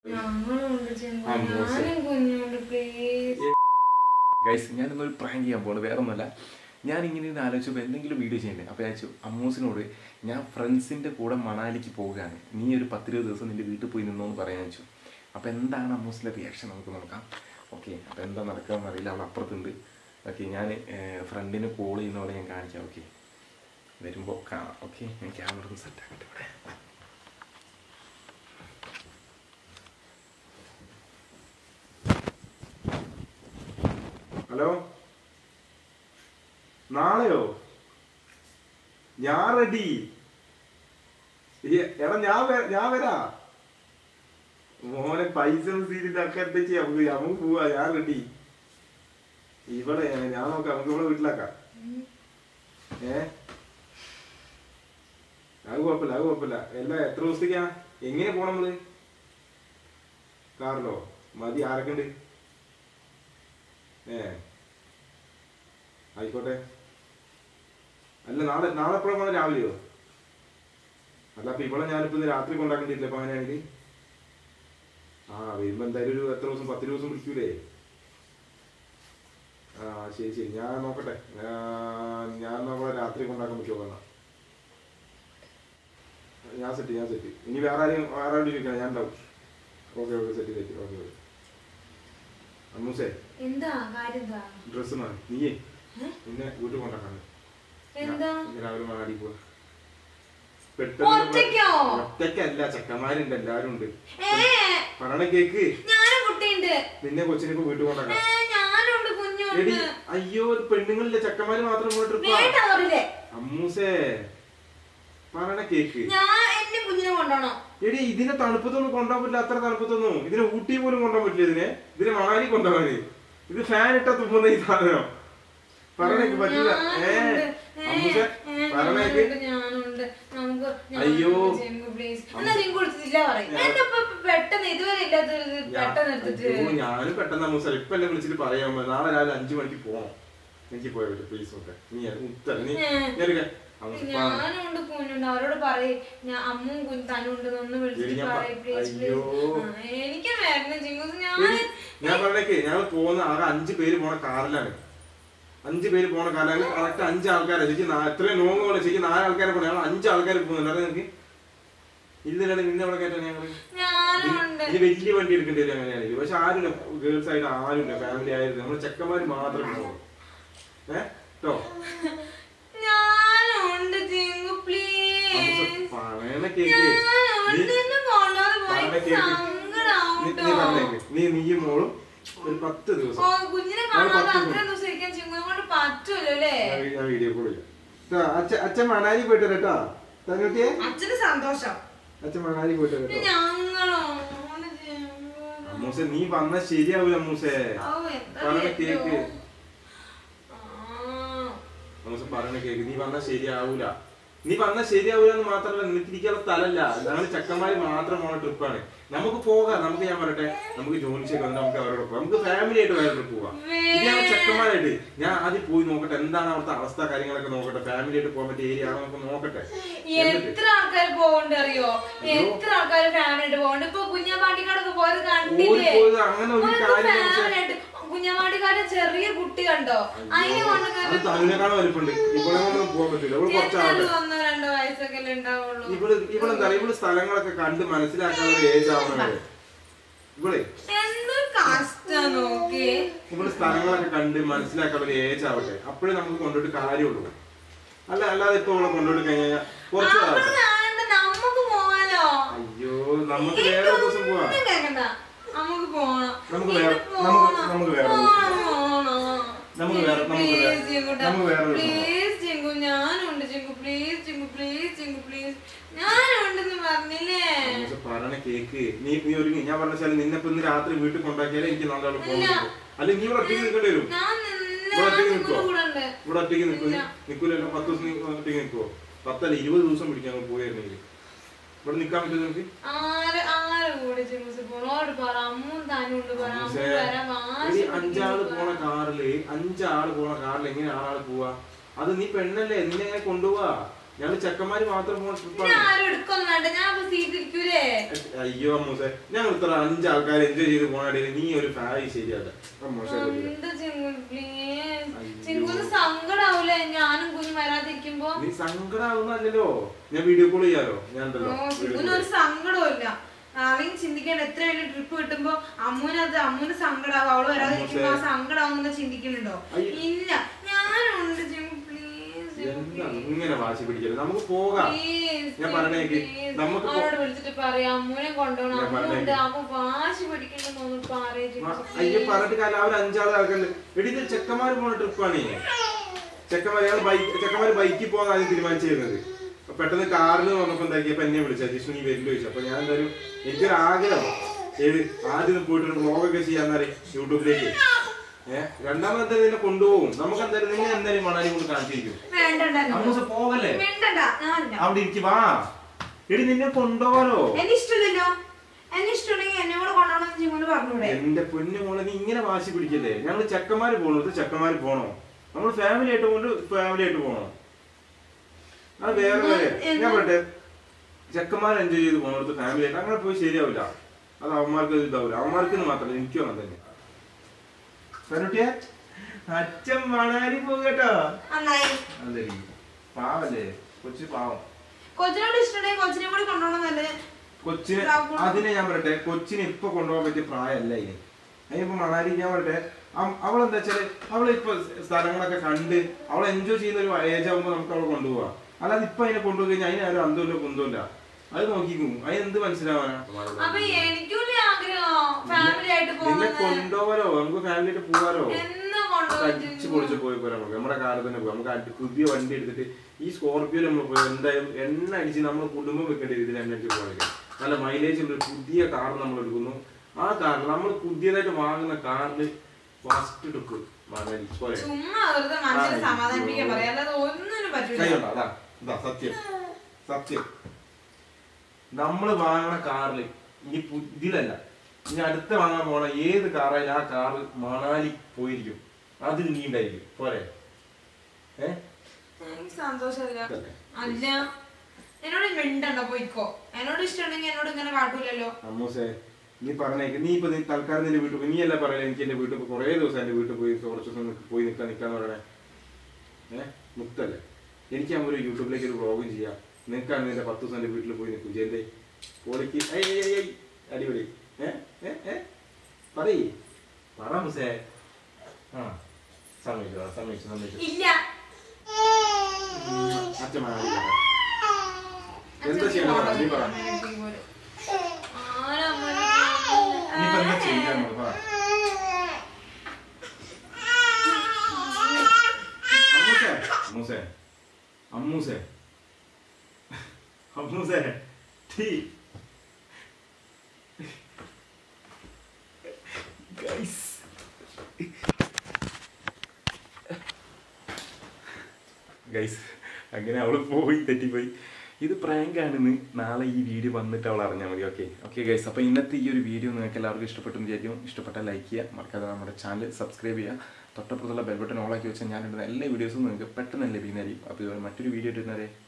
ഞങ്ങളുണ്ട് ചെങ്കു ആ, മോശം. ഞാനും കുഞ്ഞുണ്ട് പ്ലീസ് ഗൈസ് ഞാനിന്നൊരു പ്രാങ്ക് ചെയ്യാൻ പോകുന്നത് വേറെ ഒന്നുമല്ല ഞാൻ ഇങ്ങനെ ഇരുന്ന് ആലോചിച്ചപ്പോൾ എന്തെങ്കിലും വീഡിയോ ചെയ്യണ്ടേ അപ്പോൾ ഞാൻ ചോദിച്ചു അമ്മൂസിനോട് ഞാൻ ഫ്രണ്ട്സിൻ്റെ കൂടെ മണാലിക്ക് പോവുകയാണ് നീ ഒരു പത്തിരുപത് ദിവസം നിൻ്റെ വീട്ടിൽ പോയി നിന്നോന്ന് പറയാൻ വെച്ചു അപ്പോൾ എന്താണ് അമ്മൂസിൻ്റെ റിയാക്ഷൻ നമുക്ക് നോക്കാം ഓക്കെ അപ്പോൾ എന്താ നടക്കുകയെന്ന് അറിയില്ല അവൾ അപ്പുറത്തുണ്ട് ഓക്കെ ഞാൻ ഫ്രണ്ടിന് കോൾ ചെയ്യുന്ന പോലെ ഞാൻ കാണിക്കാം ഓക്കെ വരുമ്പോൾ കാണാം ഓക്കെ ഞാൻ ക്യാമറ ഒന്ന് സെറ്റ് ആക്കട്ടെ ഇവിടെ ഹലോ നാളെയോ ഞാൻ റെഡി എടാ ഞാൻ വര- ഞാൻ വരാ മോനെ പൈസ സീരിയലൊക്കെ എന്താ ചെയ്യാ നമുക്ക് നമുക്ക് പോവാ ഞാൻ റെഡി ഇവിടെ ഞാൻ നോക്കാം നമുക്ക് ഇവിടെ വീട്ടിലാക്കാം ഏ അത് കുഴപ്പമില്ല അത് കുഴപ്പമില്ല എല്ലാ എത്ര ദിവസത്തേക്കാ എങ്ങനെ പോണം നമ്മള് കാറിലോ മതി ആരൊക്കെ ഉണ്ട് ഏ ആയിക്കോട്ടെ അല്ല നാളെ നാളെ എപ്പോഴും പോണ രാവിലെയോ അല്ല അപ്പൊ ഇവിടെ ഞാനിപ്പോ ഇന്ന് രാത്രി കൊണ്ടാക്കണ്ടില്ല അപ്പൊ അങ്ങനെയാണെങ്കിൽ ആ വരുമ്പോ എന്തായാലും ഒരു എത്ര ദിവസം പത്ത് ദിവസം പിടിക്കൂലേ ആ ശരി ശരി ഞാൻ നോക്കട്ടെ ഞാൻ- ഞാൻ നമ്മളെ രാത്രി കൊണ്ടാക്കാൻ പറ്റുമോ എന്നാ ഞാൻ സെറ്റ് ഞാൻ സെറ്റ് ഇനി വേറെ ആരെയും വേറെ ആരും ഇരിക്കണം ഞാൻ ഉണ്ടാവും okay okay set set okay okay അമ്മൂസേ എന്താ കാര്യം എന്താ ഡ്രസ്സ് മതി നീയേ ഏ? നിന്നെ വീട്ടിൽ കൊണ്ടാക്കാണ് എന്താ ഞാൻ രാവിലെ മണാടി പോവാ ഒറ്റയ്ക്കോ? ഒറ്റയ്ക്കല്ല ചെക്കന്മാരുണ്ട് എല്ലാരും ഉണ്ട് ഏ പറയണ കേക്ക് ഞാനും കുട്ടിയുണ്ട് നിന്നെ കൊച്ചിനിപ്പോ വീട്ടിൽ ഏ, കൊണ്ടാക്കാം ഞാനുണ്ട് എടി കുഞ്ഞുണ്ട് അയ്യോ ഇത് പെണ്ണുങ്ങളിലെ ചെക്കന്മാര് മാത്രം പോയി ട്രിപ്പാ വേണ്ട അവരില്ലേ അമ്മൂസേ പറയണ കേക്ക് ഞാൻ എന്റെ കുഞ്ഞിനെ കൊണ്ടോണോ എടി ഇതിനെ തണുപ്പത്തൊന്നും കൊണ്ടുപോകാൻ പറ്റില്ല അത്ര തണുപ്പത്തൊന്നും ഇതിനെ ഊട്ടി പോലും കൊണ്ടുപോകാൻ പറ്റില്ല ഇതിനെ ഇതിനെ മണാലി കൊണ്ടുപോകാൻ ഇത് ഫാൻ ഇട്ടാ തുപ്പുന്ന ഈ സാധനം പറയണേക്ക് പറ്റില്ല ഏ അമ്മൂസ പറയണേക്ക് ഞാനുണ്ട് ഞാനുണ്ട് നമുക്ക് അയ്യോ. പ്ലീസ് എന്നാ ചിങ്കു വിളിച്ചില്ല പറയും എന്താ ഇപ്പൊ പെട്ടെന്ന് ഇതുവരെ ഇല്ലാത്തൊരു ഇത് പെട്ടെന്ന് എടുത്തിട്ട് അയ്യോ, ഞാനും പെട്ടെന്ന് അമ്മൂസ ഇപ്പൊ എന്നെ വിളിച്ചിട്ട് പറയാൻ പോ- നാളെ രാവിലെ അഞ്ചു മണിക്ക് പോണം എനിക്ക് പോയാ പറ്റും പ്ലീസ് ഓക്കെ നീ ഉത്തര നീ ഏ. ഞാനൊക്കെ അമ്മൂസ പറ. ഞാനുണ്ട് കുഞ്ഞുണ്ട് അവരോട് പറയും ഞാൻ അമ്മും കുഞ്ഞു തനുണ്ട് ഒന്ന് എടി, വിളിച്ചിട്ട് ഞാൻ പ- പറയും പ്ലീസ് അയ്യോ. എനിക്ക് വരണം ചിങ്കൂസ് ഞാൻ എടി, ഞാൻ പറഞ്ഞേക്ക് ഞങ്ങൾ പോകുന്ന ആകെ അഞ്ചു പേര് പോണ കാറിലാണ് അഞ്ചു പേര് പോണ കാറിലാണ് കറക്റ്റ് അഞ്ച് ആൾക്കാരെ ശരിക്കും നാ- എത്രയും ലോങ് പോലെ ശരിക്കും നാല് ആൾക്കാരെ പോണേ ഞങ്ങൾ അഞ്ച് ആൾക്കാർ പോകുന്നുണ്ട് അത് നിനക്ക് ഇല്ലല്ലേ നിന്നെ അവിടെ കയറ്റാൻ ഞങ്ങള് ഞാനുണ്ട് ഇനി വലിയ വണ്ടി എടുക്കേണ്ടി വരും അങ്ങനെയാണെങ്കിൽ പക്ഷെ ആരുമില്ല ഗേൾസ് ആയിട്ട് ആരുമില്ല ഫാമിലി ആയിരുന്നു നമ്മൾ ചെക്കന്മാര് മാത്രമേ പോകുള്ളൂ ഏ കേട്ടോ ഞാനുണ്ട് ചിങ്കു പ്ലീസ് പറയണ കേക്ക് നീ ഞാനുണ്ട് എന്നെ കൊണ്ടുപോകാതെ പറഞ്ഞ പോയി കേക്ക്. സങ്കടാവും നീ- നീ ട്ടോ. പറഞ്ഞേക്ക് നീ നീയും മോളും ഒരു പത്ത് ദിവസം ഓ കുഞ്ഞിനെ ഞങ്ങൾ കാണാതെ പത്ത് അത്രയും ദിവസം ഇരിക്കാൻ ചിങ്കുനെ കൊണ്ട് പറ്റൂല്ലോ അല്ലേ ഞാൻ വീ- ഞാൻ വീഡിയോ കോൾ ചെയ്യാം ട്ടാ, അച്ഛൻ അച്ഛൻ മണാലി പോയിട്ട് കേട്ടാ തന്നുട്ടിയെ അച്ഛന് സന്തോഷം അച്ഛൻ മണാലി പോയിട്ട് കേട്ടോ ഞങ്ങളോ അമ്മൂസെ നീ വന്നാ ശരിയാവൂല അമ്മൂസെ പറഞ്ഞ കേക്ക് അമ്മൂസ പറഞ്ഞ കേക്ക് നീ വന്നാ ശരിയാവൂല നീ വന്നാ ശരിയാവൂല എന്ന് മാത്രമല്ല നിനക്ക് ഇരിക്കാനുള്ള സ്ഥലമല്ല ഞങ്ങൾ ചെക്കന്മാര് മാത്രം പോണ ട്രിപ്പാണ് നമുക്ക് പോകാം നമുക്ക് ഞാൻ പറയട്ടെ നമുക്ക് ജോലിച്ചൊക്കെ വന്നിട്ട് നമുക്ക് അവരോട് പോകാം നമുക്ക് ഫാമിലി ആയിട്ട് വേറെ ട്രിപ്പ് പോകാം ഇത് ഞങ്ങൾ ചെക്കന്മാരായിട്ട് ഞാൻ ആദ്യം പോയി നോക്കട്ടെ എന്താണ് അവിടുത്തെ അവസ്ഥ കാര്യങ്ങളൊക്കെ നോക്കട്ടെ ഫാമിലി ആയിട്ട് പോകാൻ പറ്റിയ ഏരിയ ആണോ നമുക്ക് നോക്കട്ടെ എന്നിട്ട് എത്ര ആൾക്കാർ പോകണ്ട അറിയോ എത്ര ആൾക്കാർ ഫാമിലി പോകണ്ട ഇപ്പൊ കുഞ്ഞാമ്പാട്ടിക്കാടൊക്കെ പോയത് കണ്ടില്ലേ ഓടിപ്പോയത് അങ്ങനെ ഒരു ഒരു കാര്യം പക്ഷേ family ആയിട്ട് കുഞ്ഞാമ്പാട്ടിക്കാരുടെ ചെറിയ കുട്ടി കണ്ടോ അതിനെ അത് കൊണ്ട് തനുവിനെക്കാളും വലിപ്പുണ്ട് ഇവളെ കൊണ്ടൊന്നും പോകാൻ പറ്റില്ല ഇവള് കുറച്ചാവട്ടെ എന്നാലും ഒന്നോ രണ്ടോ വയസ്സൊക്കെ അല്ലേ ഉണ്ടാവുള്ളൂ ഇവള് ഇവളെന്താ പറയാ ഇവള് സ്ഥലങ്ങളൊക്കെ കണ്ട് മനസ്സിലാക്കാൻ ഒരു ഏജ് ആവണത് ഇവളെ എന്തൊരു കഷ്ടം നോക്കി ഇവള് സ്ഥലങ്ങളൊക്കെ കണ്ട് മനസ്സിലാക്കാൻ ഒരു ഏജ് ആവട്ടെ അപ്പോഴേ നമുക്ക് കൊണ്ടുപോയിട്ട് കാര്യമുള്ളൂ അല്ല അല്ലാതെ ഇപ്പൊ ഇവളെ കൊണ്ടുപോയിട്ട് കഴിഞ്ഞാൽ കുറച്ച് അവിടെ ആവട്ടെ വേണ്ട നമുക്ക് പോവാലോ അയ്യോ നമുക്ക് വേറെ ഒരു ദിവസം പോവാ ഒന്നും കേക്കണ്ട നമുക്ക് പോണം നമുക്ക് ഇത് വേറെ- പോണം. നമുക്ക് നമുക്ക് വേറെ ഒരു ദിവസം പോണം, പോണം. നമുക്ക് വേറെ- നമുക്ക് വേറെ- Please, ചിങ്കുട്ടാ. നമുക്ക് വേറെ ഒരു ദിവസം Please, ചിങ്കു, ഞാനുണ്ട് Chinku please Chinku please Chinku please ഞാനുണ്ടെന്ന് പറഞ്ഞില്ലേ പക്ഷെ പറയണ കേക്ക് നീ നീ ഒരുങ്ങി ഞാൻ പറഞ്ഞ വെച്ചാൽ നിന്നെ ഇപ്പൊ ഇന്ന് രാത്രി വീട്ടിൽ കൊണ്ടാക്കിയാലേ എനിക്ക് നല്ല പോകും അല്ല നീ ഇവിടെ ഒറ്റയ്ക്ക് നിൽക്കേണ്ടി വരും ഞാൻ ഇവിടെ ഒറ്റയ്ക്ക് ചിങ്കുന്റെ നിൽക്കുവോ കൂടെ ഉണ്ട് ഇവിടെ ഒറ്റയ്ക്ക് നിൽക്കും നിൽക്കൂലല്ലോ പത്ത് ദിവസം നീ ഒറ്റയ്ക്ക് നിൽക്കുവോ പത്തല്ല ഇരുപത് ദിവസം പിടിക്കാൻ അങ്ങ് പോയിരുന്നെങ്കിൽ ഇവിടെ നിൽക്കാൻ പറ്റുമോ നിനക്ക് ആര് ആര് കൂടെ ചിങ്കുസ് പോണോട് പറ അമ്മും താനുണ്ട് പറ അമ്മ പക്ഷേ, വരാൻ എടി, വാശി അഞ്ചാള് പിടിക്കുന്നു പോണ കാറില് അഞ്ചാള് പോണ കാറിൽ എങ്ങനെ ആളാള് പോവാ അത് നീ പെണ്ണല്ലേ നിന്നെ എങ്ങനെ കൊണ്ടുപോവാ ഞങ്ങൾ ചെക്കന്മാര് മാത്രം പോകുന്ന പിന്നെ ട്രിപ്പാണ് ആരും എടുക്കൊന്നും വേണ്ട ഞാൻ അപ്പൊ സീറ്റ് ഇരിക്കൂലേ അയ്യോ അമ്മൂസെ ഞങ്ങൾ ഇത്ര അഞ്ച് ആൾക്കാർ എൻജോയ് ചെയ്ത് പോകണേ നീ ഒരു ഫാമിലി ശരിയാക്ക അമ്മൂസെ എന്താ ചിങ്ങു പ്ലീസ് അയ്യോ. ചിങ്ങുന്ന് സങ്കടാവൂലേ ഞാനും കുഞ്ഞു വരാതിരിക്കുമ്പോ നീ സങ്കടാവുന്നല്ലോ ഞാൻ വീഡിയോ കോൾ ചെയ്യാലോ ഞാൻ ഓ ഉണ്ടല്ലോ video ചിങ്ങുന് call ഒരു സങ്കടമില്ല അല്ലെങ്കിൽ ചിന്തിക്കേണ്ട എത്ര വലിയ ട്രിപ്പ് കിട്ടുമ്പോ അമ്മൂനത് അമ്മൂന് സങ്കടാവും അവള് വരാതിരിക്കുമ്പോ ആ സങ്കടാവുന്ന ചിന്തിക്കുന്നുണ്ടോ അയ്യോ. ഇല്ല ഞാനുണ്ട് ചിങ്ങു പ്ലീസ് എന്താ ഇങ്ങനെ വാശി പിടിക്കരുത് നമുക്ക് പോകാം ഞാൻ പറഞ്ഞേക്ക് നമുക്ക് പോ- അവളോട് വിളിച്ചിട്ട് പറയാം അമ്മൂനെ കൊണ്ടുപോകണം ഞാൻ അമ്മൂണ്ട് പറഞ്ഞേക്ക്. അപ്പൊ വാശി പിടിക്കണ്ടെന്ന് പറയും മ- അയ്യോ പറഞ്ഞിട്ട് കാലം അവർ അഞ്ചാള് ആൾക്കുണ്ട് എടി ഇത് ചെക്കന്മാര് പോണ ട്രിപ്പാണ് ചെക്കന്മാര് ഞങ്ങൾ ബൈക്ക് ചെക്കന്മാര് ബൈക്കിൽ പോകാൻ ആദ്യം തീരുമാനിച്ചിരുന്നത് അപ്പൊ പെട്ടെന്ന് കാറിൽ വന്നപ്പോ എന്താക്കിയപ്പോ എന്നെ വിളിച്ചു ജിഷ്ണു നീ വരില്ല ചോദിച്ചു അപ്പൊ ഞാൻ എന്തായാലും എനിക്കൊരു ആഗ്രഹം ഏത് ആദ്യം പോയിട്ട് ഒരു വ്ളോഗൊക്കെ ചെയ്യാന്നറിയ യൂട്യൂബിലേക്ക് ഏഹ് രണ്ടാമത് എന്തായാലും നിന്നെ കൊണ്ടുപോകും നമുക്ക് എന്തായാലും നിന്നെ എന്തായാലും മണാലി കൊണ്ട് കാണിച്ചിരിക്കും വേണ്ടണ്ട അമ്മൂസ പോകല്ലേ വേണ്ടണ്ട ഞാനില്ല അവിടെ ഇരിക്കും വാ എടി നിന്നെ കൊണ്ടുപോകാലോ എന്നെ ഇഷ്ടമില്ലല്ലോ എന്നെ ഇഷ്ടമുണ്ടെങ്കിൽ എന്നെ കൂടെ കൊണ്ടുപോകണം ജിമ്മോട് പറഞ്ഞൂടെ എന്റെ പൊന്നു മോളെ നീ ഇങ്ങനെ വാശി പിടിക്കല്ലേ ഞങ്ങൾ ചെക്കന്മാര് പോണത് ചെക്കന്മാര് പോണോ നമ്മൾ ഫാമിലി ആയിട്ട് കൊണ്ട് ഫാമിലി ആയിട്ട് പോണോ അത് വേറെ കാര്യം ഞാൻ പറട്ടെ ചെക്കന്മാർ എൻജോയ് ചെയ്ത് പോണത് ഫാമിലി ആയിട്ട് അങ്ങനെ പോയി ശരിയാവില്ല അത് അവന്മാർക്ക് ഇതാവില്ല അവന്മാർക്ക് മാത്രമല്ല എനിക്കും അങ്ങനെ തന്നെ സനുട്ടിയെ അച്ഛൻ മണാലി പോകട്ടോ നന്നായി അതെ പാവല്ലേ കൊച്ചു പാവം കൊച്ചിനോട് ഇഷ്ടമുണ്ടെങ്കിൽ കൊച്ചിനെ കൂടി കൊണ്ടുപോകണമെന്നല്ലേ കൊച്ചിനെ അതിനെ ഞാൻ പറയട്ടെ കൊച്ചിനെ ഇപ്പൊ കൊണ്ടുപോകാൻ പറ്റിയ പ്രായമല്ല ഇനി അതിനിപ്പോ മണാലി ഞാൻ പറയട്ടെ അവ- അവളെന്താ വെച്ചാല് അവള് ഇപ്പൊ സ്ഥലങ്ങളൊക്കെ കണ്ട് അവൾ എൻജോയ് ചെയ്യുന്ന ഒരു ഏജ് ആകുമ്പോ നമുക്ക് അവളെ കൊണ്ടുപോവാം അല്ലാതെ ഇപ്പൊ അതിനെ കൊണ്ടുപോയി കഴിഞ്ഞാൽ അതിന് ഒരു അന്തമില്ല കുന്തമില്ല അത് നോക്കിക്കും അതിന് എന്ത് മനസ്സിലാവാനാ അപ്പൊ എനിക്കും ആഗ്രഹം ഫാമിലി ആയിട്ട് നിന്നെ പോകുന്നത് കൊണ്ടുപോകാലോ നമുക്ക് ഫാമിലി ആയിട്ട് പോകാലോ എന്ന് അടിച്ചു കൊണ്ടുപോയി പൊളിച്ച് പോയി പോരാ നമുക്ക് നമ്മുടെ കാറിൽ തന്നെ പോകാം നമുക്ക് അടി- പുതിയ വണ്ടി എടുത്തിട്ട് ഈ സ്കോർപ്പിയോ നമ്മൾ പോയി എന്തായാലും എണ്ണ അടിച്ച് നമ്മൾ കുടുംബം വെക്കേണ്ട രീതിയിൽ എണ്ണ അടിച്ച് പോകാൻ നല്ല മൈലേജ് ഉള്ള ഒരു പുതിയ കാർ നമ്മൾ എടുക്കുന്നു ആ കാറിൽ നമ്മൾ പുതിയതായിട്ട് വാങ്ങുന്ന കാറിൽ ഫസ്റ്റ് എടുക്കും മണലി പോരെ ചുമ്മാ വെറുതെ മനസ്സിനെ സമാധാനിപ്പിക്കാൻ പറയാം അല്ലാതെ ഒന്നിനും പറ്റൂല കൈയുണ്ടോ അതാ ഇതാ സത്യം സത്യം നമ്മൾ വാങ്ങണ കാറിൽ ഇനി പു- ഇതിലല്ല ഇനി അടുത്ത വാങ്ങാൻ പോണ ഏത് കാറായാലും ആ കാറ് മണാലി പോയിരിക്കും അതിൽ നീ ഉണ്ടായിരിക്കും പോരെ ഏ എനിക്ക് സന്തോഷമില്ല ഇതല്ലേ? അല്ല എന്നോട് മിണ്ടണ്ട പോയിക്കോ എന്നോട് ഇഷ്ടമുണ്ടെങ്കിൽ എന്നോട് ഇങ്ങനെ കാട്ടൂലല്ലോ അമ്മൂസേ നീ പറഞ്ഞേക്ക് നീ ഇപ്പൊ നീ തൽക്കാലം നിന്റെ വീട്ടിൽ പോയി നീ അല്ല പറയല എനിക്ക് എന്റെ വീട്ടിൽ പോയി കുറേ ദിവസം എന്റെ വീട്ടിൽ പോയി കുറച്ച് ദിവസം നിക്ക് പോയി നിൽക്കാൻ നിൽക്കാന്ന് പറയണേ ഏഹ് മുക്തല്ലേ എനിക്ക് അമ്മ ഒരു യൂട്യൂബിലേക്ക് ഒരു വ്ളോഗും ചെയ്യാം നിനക്കാണ് നിന്റെ പത്ത് ദിവസം എന്റെ വീട്ടിൽ പോയി നിൽക്കും ജയന്തേ കോളിക്ക് ഏയ് ഏയ് ഏയ് അടിപൊളി ഏ ഏ ഏ പറയ് പറ മുസേ ആ സമ്മതിച്ചു സമ്മതിച്ചു സമ്മതിച്ചു ഇല്ല അച്ഛൻ എന്താ ചെയ്യണം നീ പറ നീ ഇപ്പൊ എന്താ ചെയ്യാൻ പറ അമ്മൂസേ അമ്മൂസേ അമ്മൂസേ അമ്മൂസേ ടീ ഗൈസ് ഗൈസ് അങ്ങനെ അവള് പോയി തെറ്റിപ്പോയി ഇത് പ്രാങ്ക് ആണെന്ന് നാളെ ഈ വീഡിയോ വന്നിട്ട് അവൾ അറിഞ്ഞാൽ മതി ഓക്കെ ഓക്കെ ഗൈസ് അപ്പോൾ ഇന്നത്തെ ഈ ഒരു വീഡിയോ നിങ്ങൾക്ക് എല്ലാവർക്കും ഇഷ്ടപ്പെട്ടു എന്ന് വിചാരിക്കും ഇഷ്ടപ്പെട്ടാൽ ലൈക്ക് ചെയ്യുക മറക്കാതെ നമ്മുടെ ചാനൽ സബ്സ്ക്രൈബ് ചെയ്യുക തൊട്ടപ്പുറത്തുള്ള ബെൽ ബട്ടൺ ഓളാക്കി വെച്ചാൽ ഞാൻ ഇടുന്ന എല്ലാ വീഡിയോസും നിങ്ങൾക്ക് പെട്ടെന്ന് ലഭിക്കുന്നതായിരിക്കും അപ്പോൾ ഇതുപോലെ മറ്റൊരു വീഡിയോ ഇടുന്നവരെ